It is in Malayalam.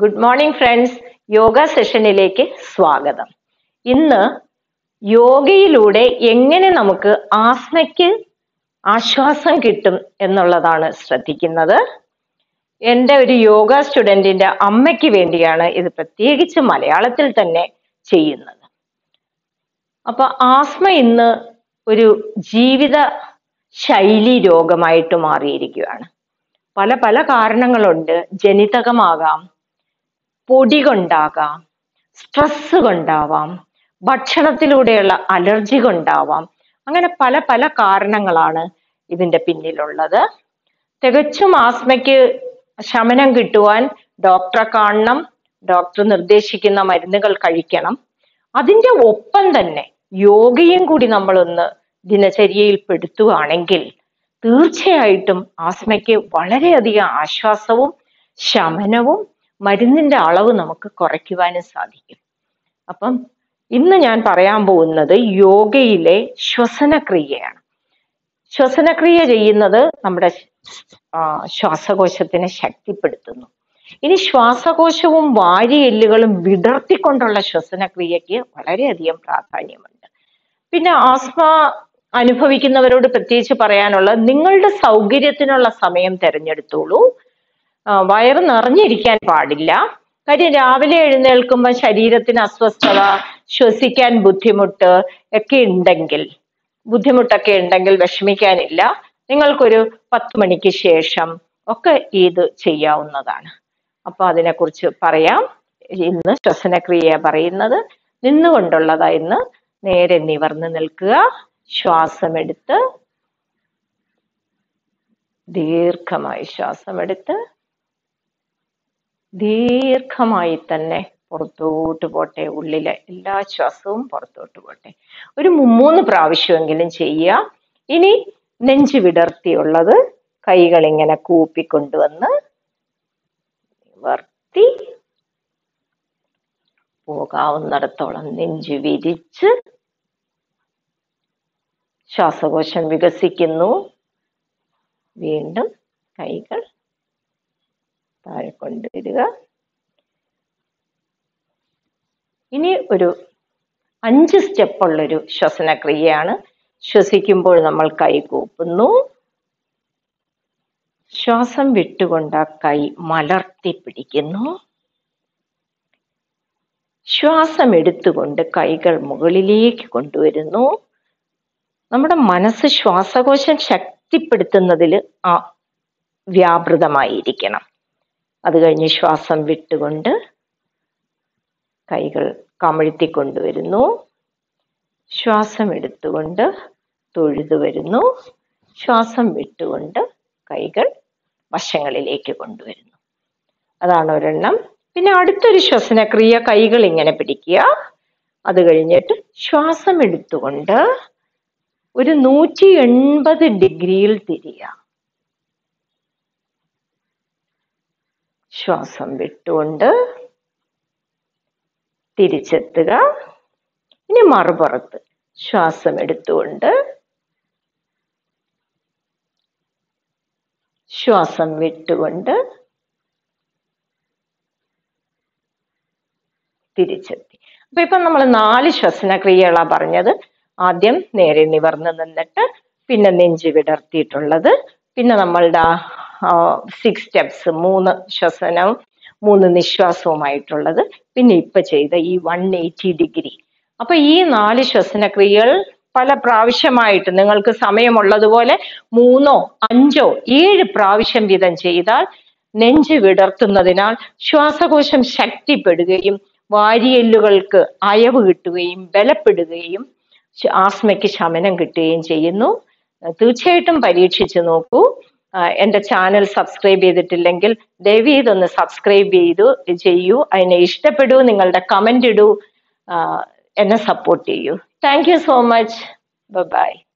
ഗുഡ് മോർണിംഗ് ഫ്രണ്ട്സ് യോഗ സെഷനിലേക്ക് സ്വാഗതം ഇന്ന് യോഗയിലൂടെ എങ്ങനെ നമുക്ക് ആസ്മയ്ക്ക് ആശ്വാസം കിട്ടും എന്നുള്ളതാണ് ശ്രദ്ധിക്കുന്നത് എൻ്റെ ഒരു യോഗ സ്റ്റുഡൻറ്റിന്റെ അമ്മയ്ക്ക് വേണ്ടിയാണ് ഇത് പ്രത്യേകിച്ച് മലയാളത്തിൽ തന്നെ ചെയ്യുന്നത് അപ്പൊ ആസ്മ ഇന്ന് ഒരു ജീവിത ശൈലി രോഗമായിട്ട് മാറിയിരിക്കുകയാണ് പല പല കാരണങ്ങളുണ്ട് ജനിതകമാകാം പൊടി കൊണ്ടാകാം സ്ട്രെസ് കൊണ്ടാവാം ഭക്ഷണത്തിലൂടെയുള്ള അലർജി കൊണ്ടാവാം അങ്ങനെ പല പല കാരണങ്ങളാണ് ഇതിന്റെ പിന്നിലുള്ളത് തികച്ചും ആസ്മയ്ക്ക് ശമനം കിട്ടുവാൻ ഡോക്ടറെ കാണണം ഡോക്ടർ നിർദ്ദേശിക്കുന്ന മരുന്നുകൾ കഴിക്കണം അതിന്റെ ഒപ്പം തന്നെ യോഗയും കൂടി നമ്മളൊന്ന് ദിനചര്യയിൽ പെടുത്തുകയാണെങ്കിൽ തീർച്ചയായിട്ടും ആസ്മയ്ക്ക് വളരെയധികം ആശ്വാസവും ശമനവും മരുന്നിന്റെ അളവ് നമുക്ക് കുറയ്ക്കുവാനും സാധിക്കും അപ്പം ഇന്ന് ഞാൻ പറയാൻ പോകുന്നത് യോഗയിലെ ശ്വസനക്രിയയാണ് ശ്വസനക്രിയ ചെയ്യുന്നത് നമ്മുടെ ആ, ശ്വാസകോശത്തിനെ ശക്തിപ്പെടുത്തുന്നു ഇനി ശ്വാസകോശവും വാരിയെല്ലുകളും വിടർത്തിക്കൊണ്ടുള്ള ശ്വസനക്രിയയ്ക്ക് വളരെയധികം പ്രാധാന്യമുണ്ട് പിന്നെ ആസ്മ അനുഭവിക്കുന്നവരോട് പ്രത്യേകിച്ച് പറയാനുള്ളത് നിങ്ങളുടെ സൗകര്യത്തിനുള്ള സമയം തിരഞ്ഞെടുത്തോളൂ ആ, വയറ് നിറഞ്ഞിരിക്കാൻ പാടില്ല കാര്യം രാവിലെ എഴുന്നേൽക്കുമ്പോൾ ശരീരത്തിന് അസ്വസ്ഥത ശ്വസിക്കാൻ ബുദ്ധിമുട്ട് ഒക്കെ ഉണ്ടെങ്കിൽ ബുദ്ധിമുട്ടൊക്കെ ഉണ്ടെങ്കിൽ വിഷമിക്കാനില്ല നിങ്ങൾക്കൊരു പത്ത് മണിക്ക് ശേഷം ഒക്കെ ഇത് ചെയ്യാവുന്നതാണ് അപ്പൊ അതിനെക്കുറിച്ച് പറയാം ഇന്ന് ശ്വസനക്രിയ പറയുന്നത് നിന്നുകൊണ്ടുള്ളതാ ഇന്ന് നേരെ നിവർന്ന് നിൽക്കുക ശ്വാസമെടുത്ത് ദീർഘമായി ശ്വാസമെടുത്ത് ദീർഘമായി തന്നെ പുറത്തോട്ട് പോട്ടെ ഉള്ളിലെ എല്ലാ ശ്വാസവും പുറത്തോട്ട് പോട്ടെ ഒരു മൂന്ന് പ്രാവശ്യമെങ്കിലും ചെയ്യുക ഇനി നെഞ്ചു വിടർത്തിയുള്ളത് കൈകൾ ഇങ്ങനെ കൂപ്പിക്കൊണ്ടുവന്ന് വർത്തി പോകാവുന്നിടത്തോളം നെഞ്ചു വിരിച്ച് ശ്വാസകോശം വികസിക്കുന്നു വീണ്ടും കൈകൾ താഴെ കൊണ്ടുവരിക ഇനി ഒരു അഞ്ച് സ്റ്റെപ്പുള്ളൊരു ശ്വസനക്രിയയാണ് ശ്വസിക്കുമ്പോൾ നമ്മൾ കൈ കൂപ്പുന്നു ശ്വാസം വിട്ടുകൊണ്ട് ആ കൈ മലർത്തി പിടിക്കുന്നു ശ്വാസം എടുത്തുകൊണ്ട് കൈകൾ മുകളിലേക്ക് കൊണ്ടുവരുന്നു നമ്മുടെ മനസ്സ് ശ്വാസകോശം ശക്തിപ്പെടുത്തുന്നതിൽ ആ വ്യാപൃതമായിരിക്കണം അത് കഴിഞ്ഞ് ശ്വാസം വിട്ടുകൊണ്ട് കൈകൾ കമഴ്ത്തി കൊണ്ടുവരുന്നു ശ്വാസം എടുത്തുകൊണ്ട് തൊഴുതു വരുന്നു ശ്വാസം വിട്ടുകൊണ്ട് കൈകൾ വശങ്ങളിലേക്ക് കൊണ്ടുവരുന്നു അതാണ് ഒരെണ്ണം പിന്നെ അടുത്തൊരു ശ്വസനക്രിയ കൈകൾ ഇങ്ങനെ പിടിക്കുക അത് കഴിഞ്ഞിട്ട് ശ്വാസം എടുത്തുകൊണ്ട് ഒരു നൂറ്റി എൺപത് ഡിഗ്രിയിൽ തിരിയുക ശ്വാസം വിട്ടുകൊണ്ട് തിരിച്ചെത്തുക ഇനി മറുപുറത്ത് ശ്വാസം എടുത്തുകൊണ്ട് ശ്വാസം വിട്ടുകൊണ്ട് തിരിച്ചെത്തി അപ്പൊ ഇപ്പൊ നമ്മൾ നാല് ശ്വസനക്രിയകളാ പറഞ്ഞത് ആദ്യം നേരെ നിവർന്ന് നിന്നിട്ട് പിന്നെ നെഞ്ച് വിടർത്തിയിട്ടുള്ളത് പിന്നെ നമ്മളുടെ സിക്സ് സ്റ്റെപ്സ് മൂന്ന് ശ്വസനവും മൂന്ന് നിശ്വാസവുമായിട്ടുള്ളത് പിന്നെ ഇപ്പൊ ചെയ്ത ഈ വൺ എയ്റ്റി ഡിഗ്രി അപ്പൊ ഈ നാല് ശ്വസനക്രിയകൾ പല പ്രാവശ്യമായിട്ട് നിങ്ങൾക്ക് സമയമുള്ളതുപോലെ മൂന്നോ അഞ്ചോ ഏഴ് പ്രാവശ്യം വീതം ചെയ്താൽ നെഞ്ച് വിടർത്തുന്നതിനാൽ ശ്വാസകോശം ശക്തിപ്പെടുകയും വാരിയെല്ലുകൾക്ക് അയവ് കിട്ടുകയും ബലപ്പെടുകയും ശ- ആസ്മയ്ക്ക് ശമനം കിട്ടുകയും ചെയ്യുന്നു തീർച്ചയായിട്ടും പരീക്ഷിച്ചു നോക്കൂ ആ, എന്റെ ചാനൽ സബ്സ്ക്രൈബ് ചെയ്തിട്ടില്ലെങ്കിൽ ദയവ് ഇതൊന്ന് സബ്സ്ക്രൈബ് ചെയ്തു ചെയ്യൂ അതിനെ ഇഷ്ടപ്പെടൂ നിങ്ങളുടെ കമന്റ് ഇടൂ ആ, എന്നെ സപ്പോർട്ട് ചെയ്യൂ thank you so much by